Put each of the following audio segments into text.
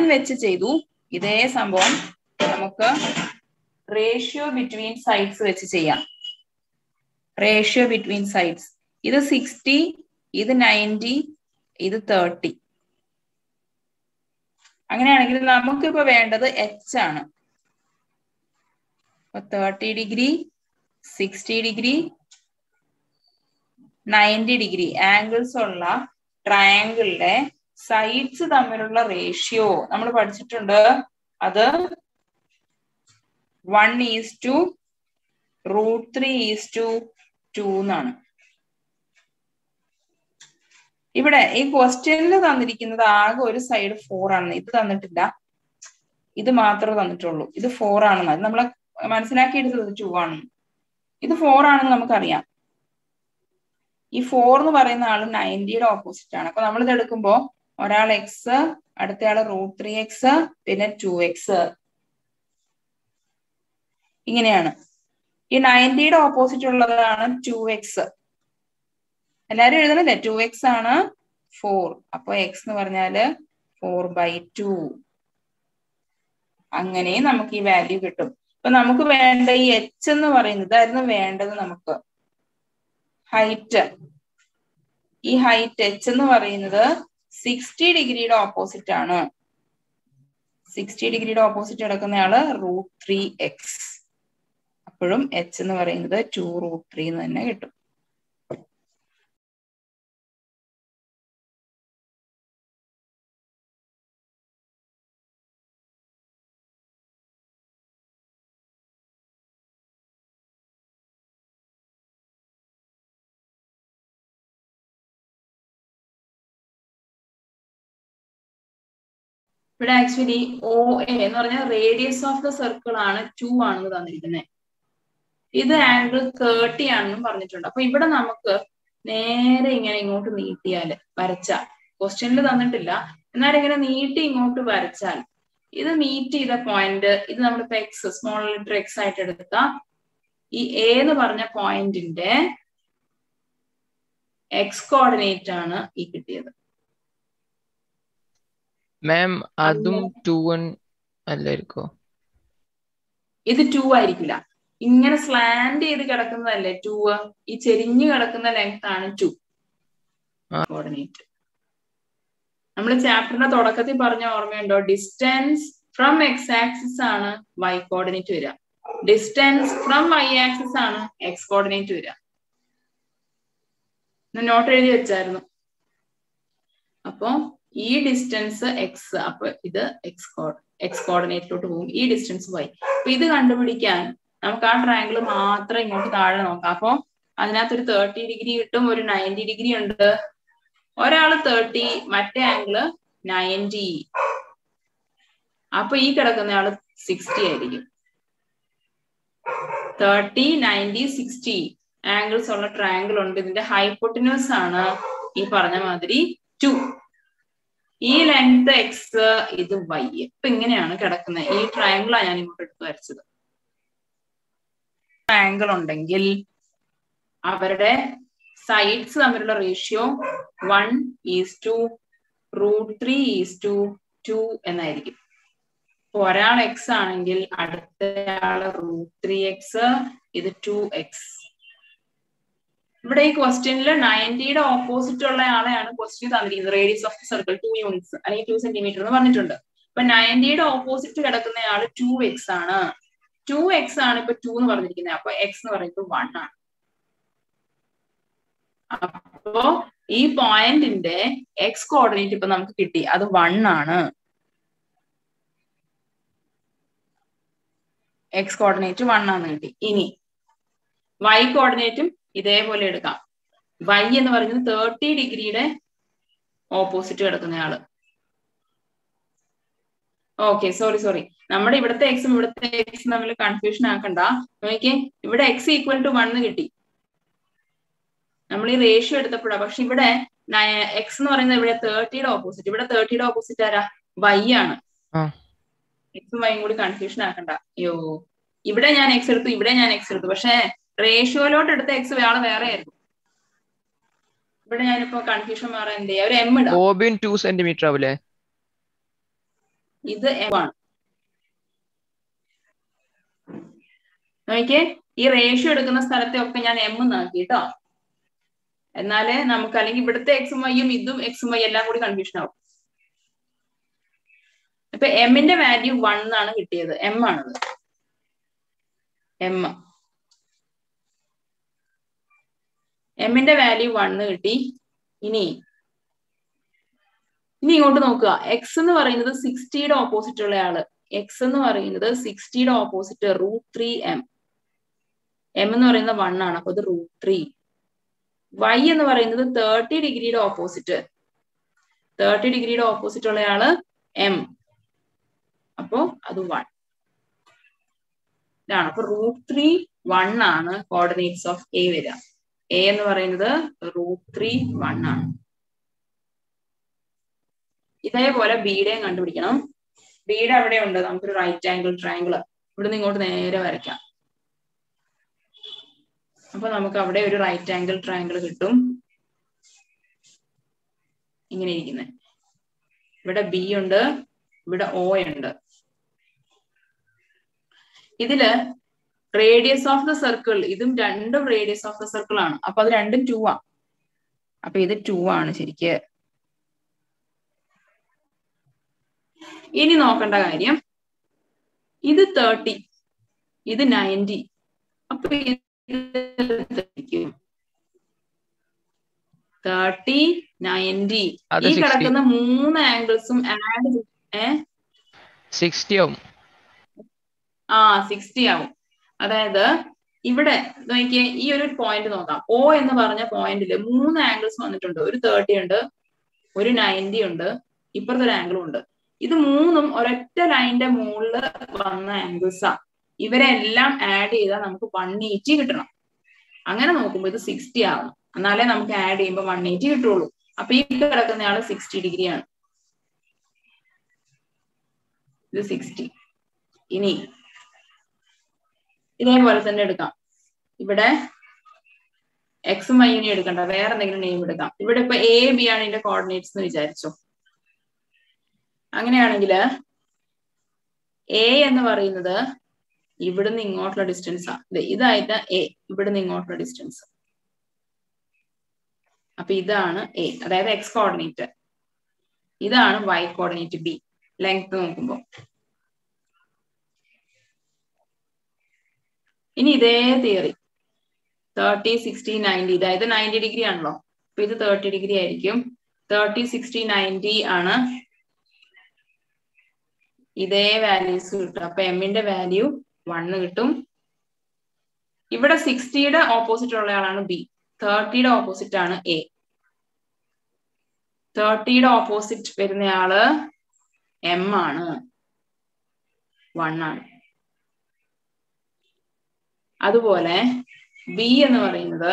വെച്ച് ചെയ്തു ഇതേ സംഭവം നമുക്ക് റേഷ്യോ ബിറ്റ്വീൻ സൈഡ്സ് വെച്ച് ചെയ്യാം റേഷ്യോ ബിറ്റ്വീൻ സൈഡ്സ് ഇത് സിക്സ്റ്റി ഇത് നയൻറ്റി ഇത് തേർട്ടി അങ്ങനെയാണെങ്കിൽ നമുക്കിപ്പോ വേണ്ടത് എച്ച് ആണ് thirty degree sixty degree ninety degree angles ഉള്ള ട്രയാങ്കിളിലെ സൈഡ്സ് തമ്മിലുള്ള റേഷ്യോ നമ്മൾ പഠിച്ചിട്ടുണ്ട് അത് one is to root three is to two എന്നാണ് ഇവിടെ ഈ ക്വസ്റ്റ്യനിൽ തന്നിരിക്കുന്നത് ആകെ ഒരു സൈഡ് ഫോർ ആണ് ഇത് തന്നിട്ടില്ല ഇത് മാത്രമേ തന്നിട്ടുള്ളൂ ഇത് ഫോർ ആണെന്ന് അത് നമ്മളെ മനസ്സിലാക്കിയെടുത്തത് ടു ആണെന്ന് ഇത് ഫോർ ആണെന്ന് നമുക്കറിയാം ഈ ഫോർ എന്ന് പറയുന്ന ആള് നയൻറ്റിയുടെ ഓപ്പോസിറ്റ് ആണ് അപ്പൊ നമ്മൾ ഇത് എടുക്കുമ്പോ ഒരാൾ എക്സ് അടുത്തയാള് റൂട്ട് ത്രീ എക്സ് പിന്നെ ടു എക്സ് ഇങ്ങനെയാണ് ഈ നയൻറ്റിയുടെ ഓപ്പോസിറ്റ് ഉള്ളതാണ് ടു എക്സ് എല്ലാരും എഴുതണല്ലേ ടു എക്സ് ആണ് ഫോർ അപ്പൊ എക്സ് എന്ന് പറഞ്ഞാല് ഫോർ ബൈ ടു അങ്ങനെ നമുക്ക് ഈ വാല്യൂ കിട്ടും ഇപ്പൊ നമുക്ക് വേണ്ട ഈ എച്ച് എന്ന് പറയുന്നത് ഇതായിരുന്നു വേണ്ടത് നമുക്ക് ഹൈറ്റ് ഈ ഹൈറ്റ് എച്ച് എന്ന് പറയുന്നത് സിക്സ്റ്റി ഡിഗ്രിയുടെ ഓപ്പോസിറ്റ് ആണ് സിക്സ്റ്റി ഡിഗ്രിയുടെ ഓപ്പോസിറ്റ് കിടക്കുന്നയാള് റൂട്ട് ത്രീ എക്സ് അപ്പോഴും എച്ച് എന്ന് പറയുന്നത് ടു റൂട്ട് ത്രീ എന്ന് തന്നെ കിട്ടും ഇവിടെ ആക്ച്വലി ഒ എ എന്ന് പറഞ്ഞാൽ റേഡിയസ് ഓഫ് ദ സർക്കിൾ ആണ് ടു ആണെന്ന് തന്നിരിക്കുന്നത് ഇത് ആംഗിൾ തേർട്ടി ആണെന്നും പറഞ്ഞിട്ടുണ്ട് അപ്പൊ ഇവിടെ നമുക്ക് നേരെ ഇങ്ങനെ ഇങ്ങോട്ട് നീട്ടിയാല് വരച്ചാൽ ക്വസ്റ്റ്യനിൽ തന്നിട്ടില്ല എന്നാൽ ഇങ്ങനെ നീട്ടി ഇങ്ങോട്ട് വരച്ചാൽ ഇത് മീറ്റ് ചെയ്ത പോയിന്റ് ഇത് നമ്മളിപ്പോ എക്സ് സ്മോൾ ലെറ്റർ എക്സ് ആയിട്ട് എടുക്കാം ഈ എ എന്ന് പറഞ്ഞ പോയിന്റിന്റെ എക്സ് കോർഡിനേറ്റ് ആണ് ഈ കിട്ടിയത് മാം അതും ടു വൺ അല്ലായിരിക്കോ ഇത് ടു ആയിരിക്കില്ല ഇങ്ങനെ സ്ലാൻഡ് ചെയ്ത് കിടക്കുന്നതല്ലേ ടു ഈ ചെരിഞ്ഞു കിടക്കുന്ന ലെങ്ത് ആണ് ടു കോർഡിനേറ്റ് നമ്മൾ ചാപ്റ്ററിന്റെ തുടക്കത്തിൽ പറഞ്ഞ ഓർമ്മയുണ്ടോ ഡിസ്റ്റൻസ് ഫ്രം എക്സ് ആക്സിസ് ആണ് വൈ കോർഡിനേറ്റ് വരിക ഡിസ്റ്റൻസ് ഫ്രം വൈ ആക്സിസ് ആണ് എക്സ് കോർഡിനേറ്റ് വരിക നോട്ട് എഴുതി വെച്ചായിരുന്നു അപ്പോ ഈ ഡിസ്റ്റൻസ് എക്സ് അപ്പൊ ഇത് എക്സ് കോഡ് എക്സ് കോർഡിനേറ്റിലോട്ട് പോകും ഈ ഡിസ്റ്റൻസ് വൈ അപ്പൊ ഇത് കണ്ടുപിടിക്കാൻ നമുക്ക് ആ ട്രയാങ്കിൾ മാത്രം ഇങ്ങോട്ട് താഴെ നോക്കാം അപ്പൊ അതിനകത്ത് ഒരു തേർട്ടി ഡിഗ്രി കിട്ടും ഒരു നയൻറ്റി ഡിഗ്രി ഉണ്ട് ഒരാള് തേർട്ടി മറ്റേ ആംഗിള് നയൻറ്റി അപ്പൊ ഈ കിടക്കുന്ന ആള് സിക്സ്റ്റി ആയിരിക്കും തേർട്ടി നയൻറ്റി സിക്സ്റ്റി ആംഗിൾസ് ഉള്ള ട്രയാങ്കിൾ ഉണ്ട് ഇതിന്റെ ഹൈപ്പൊട്ടിനസ് ആണ് ഈ പറഞ്ഞ മാതിരി ടു ഈ ലെങ്ത് എക്സ് ഇത് വൈ ഇപ്പൊ ഇങ്ങനെയാണ് കിടക്കുന്നത് ഈ ട്രയാങ്കിളാണ് ഞാൻ ഇങ്ങോട്ട് എടുത്ത് വരച്ചത് ട്രയാങ്കിൾ ഉണ്ടെങ്കിൽ അവരുടെ സൈഡ്സ് തമ്മിലുള്ള ratio one is to root three is to two എന്നായിരിക്കും ഇപ്പൊ ഒരാൾ എക്സ് ആണെങ്കിൽ അടുത്തയാള് റൂട്ട് ത്രീ എക്സ് ഇത് ടു എക്സ് ഇവിടെ ഈ ക്വസ്റ്റ്യനിൽ നയൻറ്റിയുടെ ഓപ്പോസിറ്റ് ഉള്ള ആളെയാണ് ക്വസ്റ്റ്യൻ തന്നിരിക്കുന്നത് radius of the circle two units അല്ലെങ്കിൽ ടു സെന്റിമീറ്റർ എന്ന് പറഞ്ഞിട്ടുണ്ട് അപ്പൊ നയൻറ്റിയുടെ ഓപ്പോസിറ്റ് കിടക്കുന്ന ആള് ടു എക്സ് ആണ് ടു എക്സ് ആണ് ഇപ്പൊ ടു എന്ന് പറഞ്ഞിരിക്കുന്നത് അപ്പൊ എക്സ് എന്ന് പറയുന്നത് വൺ ആണ് അപ്പോ ഈ പോയിന്റിന്റെ എക്സ് കോർഡിനേറ്റ് ഇപ്പൊ നമുക്ക് കിട്ടി അത് വൺ ആണ് എക്സ് കോർഡിനേറ്റ് വൺ ആണ് കിട്ടി ഇനി വൈ കോർഡിനേറ്റും ഇതേപോലെ എടുക്കാം വൈ എന്ന് പറയുന്നത് തേർട്ടി ഡിഗ്രിയുടെ ഓപ്പോസിറ്റ് കിടക്കുന്നയാള് ഓക്കെ സോറി സോറി നമ്മുടെ ഇവിടുത്തെ എക്സും ഇവിടുത്തെ എക്സും തമ്മിൽ കൺഫ്യൂഷൻ ആക്കണ്ട നോക്കിയേ ഇവിടെ എക്സ് ഈക്വൽ ടു വൺ കിട്ടി നമ്മൾ ഈ റേഷ്യോ എടുത്തപ്പോഴാ പക്ഷെ ഇവിടെ എക്സ് എന്ന് പറയുന്നത് ഇവിടെ തേർട്ടിയുടെ ഓപ്പോസിറ്റ് ഇവിടെ തേർട്ടിയുടെ ഓപ്പോസിറ്റ് ആരാ വൈ ആണ് എക്സും വൈയും കൂടി കൺഫ്യൂഷൻ ആക്കണ്ട അയ്യോ ഇവിടെ ഞാൻ എക്സ് എടുത്തു ഇവിടെ ഞാൻ എക്സ് എടുത്തു പക്ഷെ റേഷ്യോയിലോട്ട് എടുത്ത എക്സ് വേറെ വേറെ ആയിരുന്നു ഇവിടെ ഞാനിപ്പോ കൺഫ്യൂഷൻ മാറാൻ എന്ത് ചെയ്യാം ഒരു എം ഇടാം ബോബിൻ ടു സെന്റിമീറ്റർ ആവൂലേ ഇത് എം ആണ് നോക്കിയേ ഈ റേഷ്യോ എടുക്കുന്ന സ്ഥലത്തെ ഒക്കെ ഞാൻ എം എന്നാക്കി കേട്ടോ എന്നാലേ നമുക്ക് അല്ലെങ്കിൽ ഇവിടുത്തെ എക്സും വൈയും ഇതും എക്സും വൈ എല്ലാം കൂടി കൺഫ്യൂഷൻ ആവും അപ്പൊ എമ്മിന്റെ വാല്യൂ വൺ ആണ് കിട്ടിയത് എം ആണത് എം എമ്മിന്റെ വാല്യൂ വണ്ണ് കിട്ടി ഇനി ഇനി ഇങ്ങോട്ട് നോക്കുക എക്സ് എന്ന് പറയുന്നത് സിക്സ്റ്റിയുടെ ഓപ്പോസിറ്റ് ഉള്ള ആള് എക്സ് എന്ന് പറയുന്നത് സിക്സ്റ്റിയുടെ opposite root three M M എന്ന് പറയുന്നത് വൺ ആണ് അപ്പൊ ഇത് റൂട്ട് ത്രീ വൈ എന്ന് പറയുന്നത് തേർട്ടി ഡിഗ്രിയുടെ ഓപ്പോസിറ്റ് തേർട്ടി ഡിഗ്രിയുടെ ഓപ്പോസിറ്റ് ഉള്ള ആള് എം അപ്പോ അത് വൺ ഇതാണ് അപ്പൊ റൂട്ട് ത്രീ വൺ ആണ് കോർഡിനേറ്റ്സ് ഓഫ് എ വരിക എ എന്ന് പറയുന്നത് റൂട്ട് ത്രീ വൺ ആണ് ഇതേപോലെ ബിയുടെയും കണ്ടുപിടിക്കണം ബിയുടെ അവിടെ ഉണ്ട് നമുക്കൊരു റൈറ്റ് ആംഗിൾ ട്രയാങ്കിൾ ഇവിടുന്ന് ഇങ്ങോട്ട് നേരെ വരയ്ക്കാം അപ്പൊ നമുക്ക് അവിടെ ഒരു റൈറ്റ് ആംഗിൾ ട്രയാങ്കിൾ കിട്ടും ഇങ്ങനെ ഇരിക്കുന്നത് ഇവിടെ ബി ഉണ്ട് ഇവിടെ ഒ ഉണ്ട് ഇതില് റേഡിയസ് ഓഫ് ദ സർക്കിൾ ഇതും രണ്ടും റേഡിയസ് ഓഫ് ദ സർക്കിൾ ആണ് അപ്പൊ അത് രണ്ടും ടു ആ അപ്പൊ ഇത് ടു ആണ് ശരിക്ക് ഇനി നോക്കേണ്ട കാര്യം ഇത് തേർട്ടി ഇത് നയൻറ്റി അപ്പൊ തേർട്ടി നയൻറ്റി അത് ഈ 60. കിടക്കുന്ന മൂന്ന് ആംഗിൾസും ആഡ് ഏ സിക്സ്റ്റി ആവും ആ സിക്സ്റ്റി ആവും അതായത് ഇവിടെ നോക്കിയേ ഈ ഒരു പോയിന്റ് നോക്കാം ഒ എന്ന് പറഞ്ഞ പോയിന്റിൽ മൂന്ന് ആംഗിൾസ് വന്നിട്ടുണ്ട് ഒരു തേർട്ടി ഉണ്ട് ഒരു നയൻറ്റി ഉണ്ട് ഇപ്പുറത്തെ ഒരു ആംഗിളും ഉണ്ട് ഇത് മൂന്നും ഒരൊറ്റ ലൈനിന്റെ മുകളിൽ വന്ന ആംഗിൾസാ ഇവരെല്ലാം ആഡ് ചെയ്താൽ നമുക്ക് വൺ എയ്റ്റി കിട്ടണം അങ്ങനെ നോക്കുമ്പോൾ ഇത് സിക്സ്റ്റി ആവണം എന്നാലേ നമുക്ക് ആഡ് ചെയ്യുമ്പോൾ വൺ എയ്റ്റി കിട്ടുള്ളൂ അപ്പൊ ഈ കിടക്കുന്നയാള് സിക്സ്റ്റി ഡിഗ്രി ആണ് ഇത് സിക്സ്റ്റി ഇനി ഇതേപോലെ തന്നെ എടുക്കാം ഇവിടെ എക്സും വൈയും എടുക്കണ്ട വേറെ എന്തെങ്കിലും നെയിം എടുക്കാം ഇവിടെ ഇപ്പൊ എ ബി ആണ് ഇതിന്റെ കോർഡിനേറ്റ്സ് എന്ന് വിചാരിച്ചോ അങ്ങനെയാണെങ്കിൽ എ എന്ന് പറയുന്നത് ഇവിടുന്ന് ഇങ്ങോട്ടുള്ള ഡിസ്റ്റൻസ് ആ ദേ ഇതായിട്ട് എ ഇവിടുന്ന് ഇങ്ങോട്ടുള്ള ഡിസ്റ്റൻസ് അപ്പൊ ഇതാണ് എ അതായത് എക്സ് കോർഡിനേറ്റ് ഇതാണ് വൈ കോർഡിനേറ്റ് ബി ലെങ്ത് നോക്കുമ്പോൾ ഇനി ഇതേ തിയറി തേർട്ടി സിക്സ്റ്റി നയൻറ്റി അതായത് നയൻറ്റി ഡിഗ്രി ആണല്ലോ അപ്പൊ ഇത് തേർട്ടി ഡിഗ്രി ആയിരിക്കും തേർട്ടി സിക്സ്റ്റി നയൻറ്റി ആണ് ഇതേ വാല്യൂസ് കിട്ടും അപ്പൊ എമ്മിന്റെ വാല്യൂ വണ്ണ് കിട്ടും ഇവിടെ സിക്സ്റ്റിയുടെ ഓപ്പോസിറ്റ് ഉള്ള ആളാണ് ബി തേർട്ടിയുടെ ഓപ്പോസിറ്റ് ആണ് എ തേർട്ടിയുടെ ഓപ്പോസിറ്റ് വരുന്നയാള് എം ആണ് വൺ ആണ് അതുപോലെ ബി എന്ന് പറയുന്നത്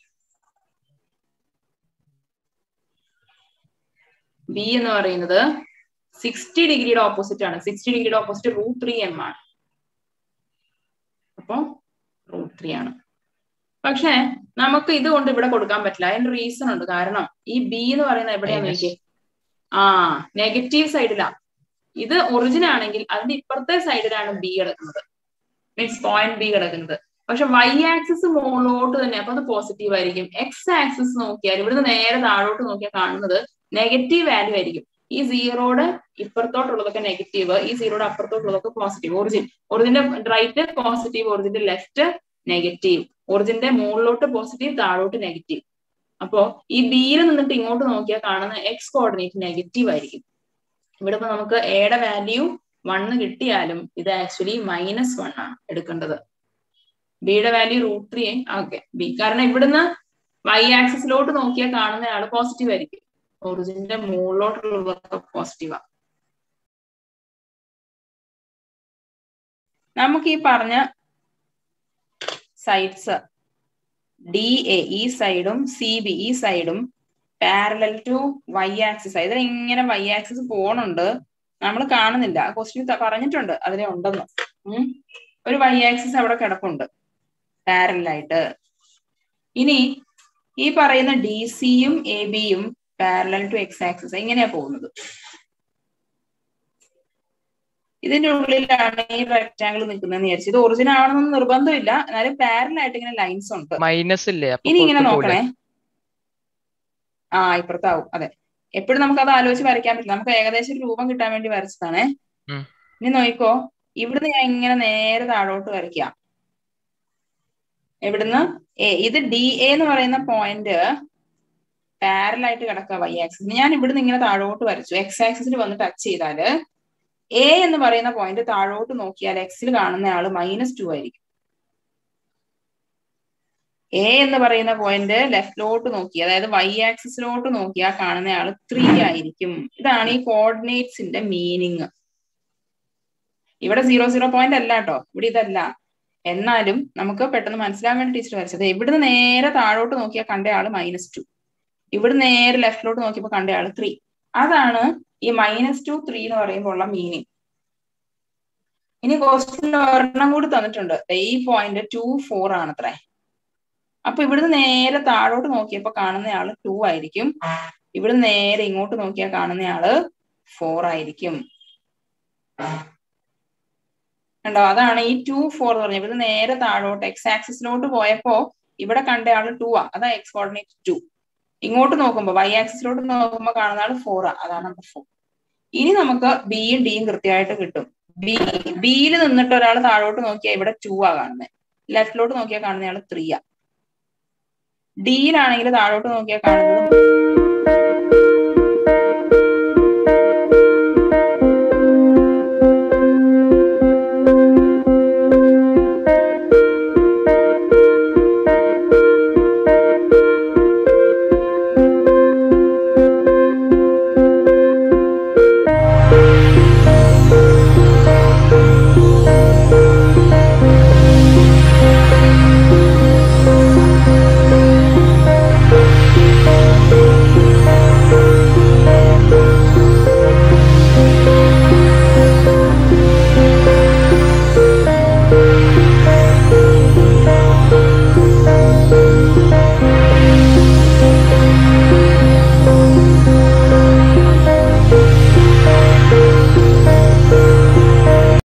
ബി എന്ന് പറയുന്നത് സിക്സ്റ്റി ഡിഗ്രിയുടെ ഓപ്പോസിറ്റ് ആണ് സിക്സ്റ്റി ഡിഗ്രിയുടെ ഓപ്പോസിറ്റ് റൂട്ട് ത്രീ എം ആണ് അപ്പൊ റൂട്ട് ത്രീ ആണ് പക്ഷെ നമുക്ക് ഇത് കൊണ്ട് ഇവിടെ കൊടുക്കാൻ പറ്റില്ല അതിന്റെ റീസൺ ഉണ്ട് കാരണം ഈ ബി എന്ന് പറയുന്നത് എവിടെയാന്ന് Minus. നോക്കിയേ ആ നെഗറ്റീവ് സൈഡിലാ ഇത് ഒറിജിൻ ആണെങ്കിൽ അതിന്റെ ഇപ്പുറത്തെ സൈഡിലാണ് ബി കിടക്കുന്നത് മീൻസ് പോയിന്റ് ബി കിടക്കുന്നത് പക്ഷെ വൈ ആക്സിസ് മുകളിലോട്ട് തന്നെ അപ്പൊ അത് പോസിറ്റീവ് ആയിരിക്കും എക്സ് ആക്സിസ് നോക്കിയാൽ ഇവിടുന്ന് നേരെ താഴോട്ട് നോക്കിയാൽ കാണുന്നത് നെഗറ്റീവ് വാല്യൂ ആയിരിക്കും ഈ സീറോയുടെ ഇപ്പുറത്തോട്ടുള്ളതൊക്കെ നെഗറ്റീവ് ഈ സീറോയുടെ അപ്പുറത്തോട്ടുള്ളതൊക്കെ പോസിറ്റീവ് ഒറിജിൻ ഒറിജിന്റെ റൈറ്റ് പോസിറ്റീവ് ഒറിജിന്റെ ലെഫ്റ്റ് നെഗറ്റീവ് ഒറിജിന്റെ മുകളിലോട്ട് പോസിറ്റീവ് താഴോട്ട് നെഗറ്റീവ് അപ്പോ ഈ ബിയിൽ നിന്നിട്ട് ഇങ്ങോട്ട് നോക്കിയാൽ കാണുന്ന എക്സ് കോർഡിനേറ്റ് നെഗറ്റീവ് ആയിരിക്കും ഇവിടെ ഇപ്പൊ നമുക്ക് എയുടെ വാല്യൂ വണ്ണ് കിട്ടിയാലും ഇത് ആക്ച്വലി മൈനസ് വൺ ആണ് എടുക്കേണ്ടത് ബിയുടെ value root three okay B കാരണം ഇവിടുന്ന് വൈ ആക്സിസിലോട്ട് നോക്കിയാൽ കാണുന്ന ആള് പോസിറ്റീവ് ആയിരിക്കും ഒറിജിന്റെ മുകളിലോട്ടുള്ളതൊക്കെ പോസിറ്റീവാ നമുക്ക് ഈ പറഞ്ഞ സൈഡ്സ് ഡി എ ഈ സൈഡും സി ബി ഈ സൈഡും പാരലൽ ടു വൈ ആക്സിസ് ഇതിൽ ഇങ്ങനെ വൈ ആക്സിസ് പോണുണ്ട് നമ്മൾ കാണുന്നില്ല ക്വസ്റ്റ്യൻ പറഞ്ഞിട്ടുണ്ട് അതിലെ ഉണ്ടെന്ന് ഉം. ഒരു വൈ ആക്സിസ് അവിടെ കിടപ്പുണ്ട് പാരലായിട്ട് ഇനി ഈ പറയുന്ന ഡി സിയും എ ബിയും പാരലൽ ടു എക്സ് ആക്സിസ് ഇങ്ങനെയാ പോകുന്നത് ഇതിന്റെ ഉള്ളിലാണ് ഈ റെക്ടാങ്കിൾ നിൽക്കുന്നതെന്ന് വിചാരിച്ചു ഇത് ഒറിജിൻ ആവണമെന്ന് നിർബന്ധമില്ല എന്നാലും പാരലൽ ആയിട്ട് ഇങ്ങനെ ലൈൻസ് ഉണ്ട് മൈനസ് ഇല്ലേ അപ്പൊ ഇനി ഇങ്ങനെ പുറത്ത് പോവില്ലേ? നോക്കണേ ആ ഇപ്പുറത്താവും അതെ എപ്പോഴും നമുക്ക് അത് ആലോചിച്ച് വരയ്ക്കാൻ പറ്റില്ല നമുക്ക് ഏകദേശം ഒരു രൂപം കിട്ടാൻ വേണ്ടി വരച്ചതാണേ ഉം. ഇനി നോക്കിക്കോ ഇവിടുന്ന് ഞാൻ ഇങ്ങനെ നേരെ താഴോട്ട് വരയ്ക്കാം ഇവിടുന്ന് എ ഇത് ഡി എ എന്ന് പറയുന്ന പോയിന്റ് പാരലായിട്ട് കിടക്കുക വൈ ആക്സിസിന് ഞാൻ ഇവിടുന്ന് ഇങ്ങനെ താഴോട്ട് വരച്ചു എക്സ് ആക്സിസിൽ വന്ന് ടച്ച് ചെയ്താല് എ എന്ന് പറയുന്ന പോയിന്റ് താഴോട്ട് നോക്കിയാൽ എക്സിൽ കാണുന്ന ആള് മൈനസ് ടു ആയിരിക്കും എ എന്ന് പറയുന്ന പോയിന്റ് ലെഫ്റ്റിലോട്ട് നോക്കി അതായത് വൈ ആക്സിസിലോട്ട് നോക്കിയാൽ കാണുന്ന ആള് ത്രീ ആയിരിക്കും ഇതാണ് ഈ കോർഡിനേറ്റ്സിന്റെ മീനിങ് ഇവിടെ സീറോ സീറോ പോയിന്റ് അല്ല കേട്ടോ ഇവിടെ ഇതല്ല എന്നാലും നമുക്ക് പെട്ടെന്ന് മനസ്സിലാൻ വേണ്ടി ടീച്ചർ വരച്ചത് ഇവിടുന്ന് നേരെ താഴോട്ട് നോക്കിയാൽ കണ്ട ആള് മൈനസ് ടു ഇവിടെ നേരെ ലെഫ്റ്റിലോട്ട് നോക്കിയപ്പോൾ കണ്ട ആള് ത്രീ അതാണ് ഈ മൈനസ് ടു ത്രീ എന്ന് പറയുമ്പോൾ ഉള്ള മീനിങ് ഇനി ക്വസ്റ്റിനിൽ ഒരെണ്ണം കൂടി തന്നിട്ടുണ്ട് ദേ ഈ പോയിന്റ് ടു ഫോർ ആണ് അത്രേ അപ്പൊ ഇവിടുന്ന് നേരെ താഴോട്ട് നോക്കിയപ്പോ കാണുന്ന ആള് ടു ആയിരിക്കും ഇവിടുന്ന് നേരെ ഇങ്ങോട്ട് നോക്കിയാൽ കാണുന്ന ആള് ഫോർ ആയിരിക്കും കണ്ടോ അതാണ് ഈ ടു ഫോർ എന്ന് പറഞ്ഞത് ഇവിടുന്ന് നേരെ താഴോട്ട് എക്സ് ആക്സിസിലോട്ട് പോയപ്പോ ഇവിടെ കണ്ട ആള് ടു ആ അതാ എക്സ് കോർഡിനേറ്റ് ടു ഇങ്ങോട്ട് നോക്കുമ്പോ വൈ ആക്സിസിലോട്ട് നോക്കുമ്പോ കാണുന്ന ആള് ഫോർ ആ അതാണ് നമ്പർ ഫോർ ഇനി നമുക്ക് ബിയും ഡിയും കൃത്യമായിട്ട് കിട്ടും ബി ബിയിൽ നിന്നിട്ട് ഒരാൾ താഴോട്ട് നോക്കിയാൽ ഇവിടെ ടു ആ കാണുന്നത് ലെഫ്റ്റിലോട്ട് നോക്കിയാൽ കാണുന്ന ആള് ത്രീ ആ ഡിയിലാണെങ്കിൽ താഴോട്ട് നോക്കിയാൽ കാണുന്നത്